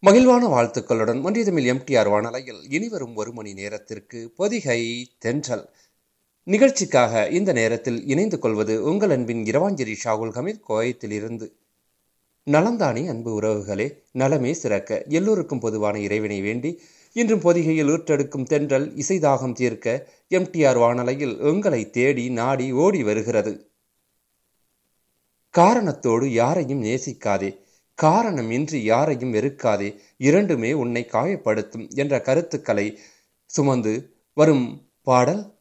மகிழ்வான வாழ்த்துக்களுடன் ஒன்றியதமிழ் எம்டிஆர் வானலையில் இனிவரும் ஒரு மணி நேரத்திற்கு பொதிகை தென்றல் நிகழ்ச்சிக்காக இந்த நேரத்தில் இணைந்து கொள்வது உங்கள் அன்பின் இரவாஞ்சேரி ஷாகுல் ஹமீத் கோயத்திலிருந்து நலந்தானே அன்பு உறவுகளே நலமே சிறக்க எல்லோருக்கும் பொதுவான இறைவனை வேண்டி இன்றும் பொதிகையில் ஊற்றெடுக்கும் தென்றல் இசைதாகம் தீர்க்க எம்டிஆர் வானலையில் உங்களை தேடி நாடி ஓடி வருகிறது காரணத்தோடு யாரையும் நேசிக்காதே காரணமின்றி யாரையும் வெறுக்காதே இரண்டுமே உன்னை காயப்படுத்தும் என்ற கருத்துக்களை சுமந்து வரும் பாடல்